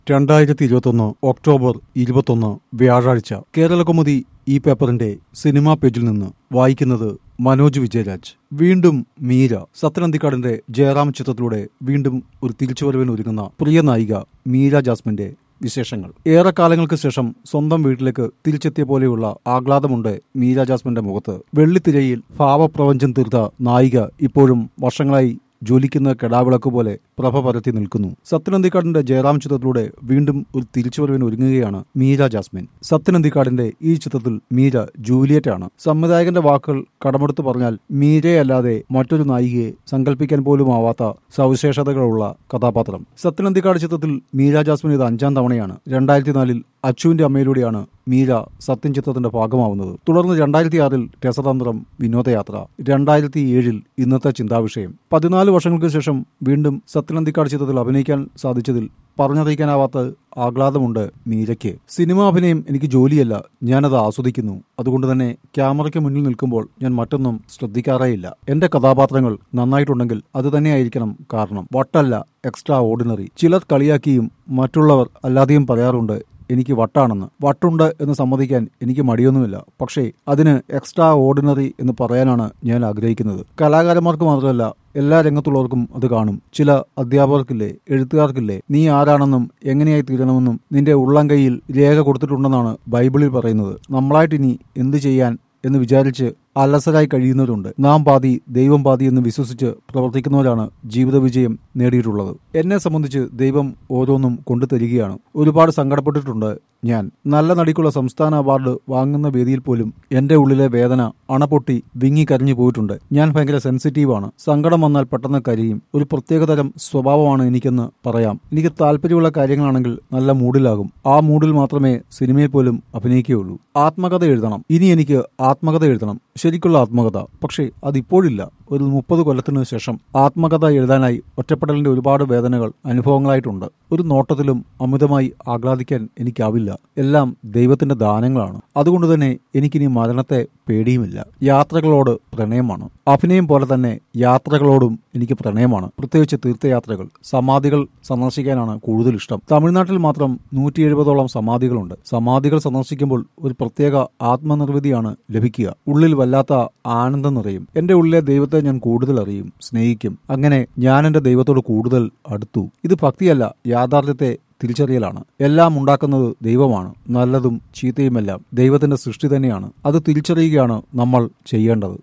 രണ്ടായിരത്തി ഇരുപത്തൊന്ന് ഒക്ടോബർ ഇരുപത്തൊന്ന് വ്യാഴാഴ്ച കേരളകൗമുദി ഈ പേപ്പറിന്റെ സിനിമാ പേജിൽ നിന്ന് വായിക്കുന്നത് മനോജ് വിജയരാജ് വീണ്ടും മീര സത്യനന്ദിക്കാടിന്റെ ജയറാം ചിത്രത്തിലൂടെ വീണ്ടും ഒരു തിരിച്ചുവരവിന് ഒരുങ്ങുന്ന പ്രിയ നായിക മീര ജാസ്മിന്റെ വിശേഷങ്ങൾ ഏറെക്കാലങ്ങൾക്ക് ശേഷം സ്വന്തം വീട്ടിലേക്ക് തിരിച്ചെത്തിയ പോലെയുള്ള ആഹ്ലാദമുണ്ട് മീര ജാസ്മിന്റെ മുഖത്ത് വെള്ളിത്തിരയിൽ ഭാവപ്രപഞ്ചം തീർത്ത നായിക ഇപ്പോഴും വർഷങ്ങളായി ജ്വലിക്കുന്ന കെടാവിളക്ക് പോലെ പ്രഭ പരത്തി നിൽക്കുന്നു സത്യനന്ദിക്കാടിന്റെ ജയറാം ചിത്രത്തിലൂടെ വീണ്ടും ഒരു തിരിച്ചുവരവിന് ഒരുങ്ങുകയാണ് മീര ജാസ്മിൻ സത്യനന്ദിക്കാടിന്റെ ഈ ചിത്രത്തിൽ മീര ജൂലിയറ്റ് ആണ് സംവിധായകന്റെ വാക്കുകൾ കടമെടുത്ത് പറഞ്ഞാൽ മീരയല്ലാതെ മറ്റൊരു നായികയെ സങ്കല്പിക്കാൻ പോലും ആവാത്ത സവിശേഷതകളുള്ള കഥാപാത്രം സത്യനന്ദിക്കാട് ചിത്രത്തിൽ മീര ജാസ്മിൻ ഇത് അഞ്ചാം തവണയാണ് രണ്ടായിരത്തി നാലിൽ അച്ചുവിന്റെ അമ്മയിലൂടെയാണ് മീര സത്യം ചിത്രത്തിന്റെ ഭാഗമാവുന്നത് തുടർന്ന് രണ്ടായിരത്തി ആറിൽ രസതന്ത്രം വിനോദയാത്ര രണ്ടായിരത്തി ഏഴിൽ ഇന്നത്തെ ചിന്താവിഷയം പതിനാല് വർഷങ്ങൾക്ക് ശേഷം വീണ്ടും സത്യനന്ദിക്കാട് ചിത്രത്തിൽ അഭിനയിക്കാൻ സാധിച്ചതിൽ പറഞ്ഞറിയിക്കാനാവാത്ത ആഹ്ലാദമുണ്ട് മീരയ്ക്ക് സിനിമാ അഭിനയം എനിക്ക് ജോലിയല്ല ഞാനത് ആസ്വദിക്കുന്നു അതുകൊണ്ട് തന്നെ ക്യാമറയ്ക്ക് മുന്നിൽ നിൽക്കുമ്പോൾ ഞാൻ മറ്റൊന്നും ശ്രദ്ധിക്കാറേയില്ല എന്റെ കഥാപാത്രങ്ങൾ നന്നായിട്ടുണ്ടെങ്കിൽ അത് തന്നെയായിരിക്കണം കാരണം വട്ടല്ല എക്സ്ട്രാ ഓർഡിനറി ചിലർ കളിയാക്കിയും മറ്റുള്ളവർ അല്ലാതെയും പറയാറുണ്ട് എനിക്ക് വട്ടാണെന്ന് വട്ടുണ്ട് എന്ന് സമ്മതിക്കാൻ എനിക്ക് മടിയൊന്നുമില്ല പക്ഷേ അതിന് എക്സ്ട്രാ ഓർഡിനറി എന്ന് പറയാനാണ് ഞാൻ ആഗ്രഹിക്കുന്നത് കലാകാരന്മാർക്ക് മാത്രമല്ല എല്ലാ രംഗത്തുള്ളവർക്കും അത് കാണും ചില അധ്യാപകർക്കില്ലേ എഴുത്തുകാർക്കില്ലേ നീ ആരാണെന്നും എങ്ങനെയായി തീരണമെന്നും നിന്റെ ഉള്ളം കൈയിൽ രേഖ കൊടുത്തിട്ടുണ്ടെന്നാണ് ബൈബിളിൽ പറയുന്നത് നമ്മളായിട്ട് ഇനി എന്ത് ചെയ്യാൻ എന്ന് വിചാരിച്ച് അലസരായി കഴിയുന്നവരുണ്ട് നാം പാതി ദൈവം പാതി എന്ന് വിശ്വസിച്ച് പ്രവർത്തിക്കുന്നവരാണ് ജീവിത വിജയം നേടിയിട്ടുള്ളത് എന്നെ സംബന്ധിച്ച് ദൈവം ഓരോന്നും കൊണ്ടു തരികയാണ് ഒരുപാട് സങ്കടപ്പെട്ടിട്ടുണ്ട് ഞാൻ നല്ല നടിക്കുള്ള സംസ്ഥാന അവാർഡ് വാങ്ങുന്ന വേദിയിൽ പോലും എന്റെ ഉള്ളിലെ വേദന അണപൊട്ടി വിങ്ങി കരഞ്ഞു പോയിട്ടുണ്ട് ഞാൻ ഭയങ്കര സെൻസിറ്റീവാണ് സങ്കടം വന്നാൽ പെട്ടെന്ന് കരിയും ഒരു പ്രത്യേകതരം സ്വഭാവമാണ് എനിക്കെന്ന് പറയാം എനിക്ക് താല്പര്യമുള്ള കാര്യങ്ങളാണെങ്കിൽ നല്ല മൂഡിലാകും ആ മൂഡിൽ മാത്രമേ സിനിമയിൽ പോലും അഭിനയിക്കുകയുള്ളൂ ആത്മകഥ എഴുതണം ഇനി എനിക്ക് ആത്മകഥ എഴുതണം ശരിക്കുള്ള ആത്മകഥ പക്ഷേ അതിപ്പോഴില്ല ഒരു മുപ്പത് കൊല്ലത്തിന് ശേഷം ആത്മകഥ എഴുതാനായി ഒറ്റപ്പെടലിന്റെ ഒരുപാട് വേദനകൾ അനുഭവങ്ങളായിട്ടുണ്ട് ഒരു നോട്ടത്തിലും അമിതമായി ആഹ്ലാദിക്കാൻ എനിക്കാവില്ല എല്ലാം ദൈവത്തിന്റെ ദാനങ്ങളാണ് അതുകൊണ്ട് തന്നെ എനിക്കിനി മരണത്തെ പേടിയുമില്ല യാത്രകളോട് പ്രണയമാണ് അഭിനയം പോലെ തന്നെ യാത്രകളോടും എനിക്ക് പ്രണയമാണ് പ്രത്യേകിച്ച് തീർത്ഥയാത്രകൾ സമാധികൾ സന്ദർശിക്കാനാണ് കൂടുതൽ ഇഷ്ടം തമിഴ്നാട്ടിൽ മാത്രം നൂറ്റി എഴുപതോളം സമാധികളുണ്ട് സമാധികൾ സന്ദർശിക്കുമ്പോൾ ഒരു പ്രത്യേക ആത്മനിർവൃതിയാണ് ലഭിക്കുക ഉള്ളിൽ വല്ലാത്ത ആനന്ദം നിറയും എന്റെ ഉള്ളിലെ ദൈവത്തെ ഞാൻ കൂടുതൽ അറിയും സ്നേഹിക്കും അങ്ങനെ ഞാൻ എന്റെ ദൈവത്തോട് കൂടുതൽ അടുത്തു ഇത് ഭക്തിയല്ല യാഥാർത്ഥ്യത്തെ തിരിച്ചറിയലാണ് എല്ലാം ഉണ്ടാക്കുന്നത് ദൈവമാണ് നല്ലതും ചീത്തയുമെല്ലാം ദൈവത്തിന്റെ സൃഷ്ടി തന്നെയാണ് അത് തിരിച്ചറിയുകയാണ് നമ്മൾ ചെയ്യേണ്ടത്